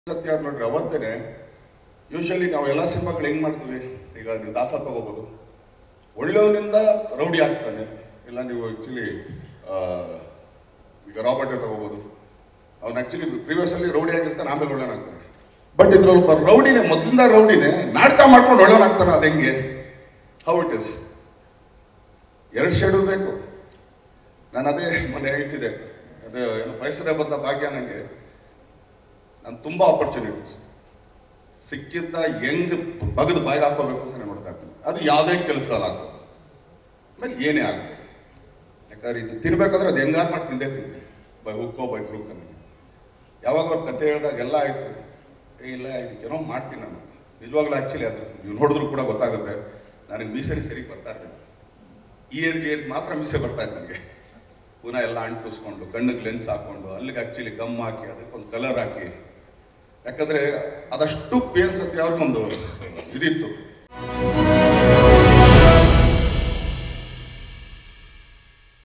ಸತ್ಯ ಅವ್ರು ನೋಡ್ರಿ ಅವತ್ತೇನೆ ಯೂಶಲಿ ನಾವು ಎಲ್ಲ ಸಿನಿಮಾಗಳು ಹೆಂಗ್ ಮಾಡ್ತೀವಿ ಈಗ ನೀವು ದಾಸ ತಗೋಬೋದು ಒಳ್ಳೆಯವನಿಂದ ರೌಡಿ ಆಗ್ತಾನೆ ಇಲ್ಲ ನೀವು ಆ್ಯಕ್ಚುಲಿ ಈಗ ರಾಬರ್ಟ್ ತಗೋಬೋದು ಅವ್ನು ಆ್ಯಕ್ಚುಲಿ ಪ್ರೀವಿಯಸ್ ಅಲ್ಲಿ ರೌಡಿ ಆಗಿರ್ತಾನೆ ಆಮೇಲೆ ಒಳ್ಳೆಯವನಾಗ್ತಾನೆ ಬಟ್ ಇದ್ರಲ್ಲಿ ಒಬ್ಬ ರೌಡಿನೇ ಮೊದಲಿಂದ ರೌಡಿನೇ ನಾಟಕ ಮಾಡ್ಕೊಂಡು ಒಳ್ಳೆಯವನಾಗ್ತಾನೆ ಅದು ಹೆಂಗೆ ಹೌ ಇಟ್ ಇಸ್ ಎರಡು ಶೇಡು ಬೇಕು ನಾನು ಅದೇ ಮೊನ್ನೆ ಹೇಳ್ತಿದ್ದೆ ಅದೇ ಏನು ಬಯಸದೆ ಬಂದ ಭಾಗ್ಯ ನನಗೆ ನಾನು ತುಂಬ ಆಪರ್ಚುನಿಟೀಸ್ ಸಿಕ್ಕಿದ್ದ ಹೆಂಗ್ ಬಗದು ಬಾಯಿಗೆ ಹಾಕೋಬೇಕು ಅಂತ ನಾನು ನೋಡ್ತಾ ಇರ್ತೀನಿ ಅದು ಯಾವುದೇ ಕೆಲಸದಲ್ಲಿ ಹಾಕೋ ಆಮೇಲೆ ಏನೇ ಆಗಲಿ ಯಾಕಂದ್ರೆ ಇದು ತಿನ್ಬೇಕಾದ್ರೆ ಅದು ಹೆಂಗಾರು ಮಾಡಿ ತಿಂದೇ ತಿಂತೀನಿ ಬೈ ಹುಕ್ಕೋ ಬೈ ಕ್ರೂಕ್ ಅನ್ನೋ ಯಾವಾಗ ಅವ್ರ ಕತೆ ಹೇಳಿದಾಗ ಎಲ್ಲ ಆಯ್ತು ಏ ಇಲ್ಲ ಇದಕ್ಕೇನೋ ಮಾಡ್ತೀನಿ ನಾನು ನಿಜವಾಗ್ಲೂ ಆ್ಯಕ್ಚುಲಿ ಅದು ನೀವು ನೋಡಿದ್ರು ಕೂಡ ಗೊತ್ತಾಗುತ್ತೆ ನನಗೆ ಮೀಸರಿ ಸರಿ ಬರ್ತಾ ಇರಲಿಲ್ಲ ಈ ಏಡ್ಗೆ ಏಡ್ ಮಾತ್ರ ಮೀಸೆ ಬರ್ತಾ ಇತ್ತು ನನಗೆ ಪುನಃ ಎಲ್ಲ ಅಂಟಿಸ್ಕೊಂಡು ಕಣ್ಣಿಗೆ ಲೆನ್ಸ್ ಹಾಕೊಂಡು ಅಲ್ಲಿಗೆ ಆ್ಯಕ್ಚುಲಿ ಗಮ್ ಹಾಕಿ ಅದಕ್ಕೊಂದು ಕಲರ್ ಹಾಕಿ ಯಾಕಂದ್ರೆ ಅದಷ್ಟು ಪೇನ್ ಸತ್ಯ ಅವ್ರಿಗೊಂದು ಇದಿತ್ತು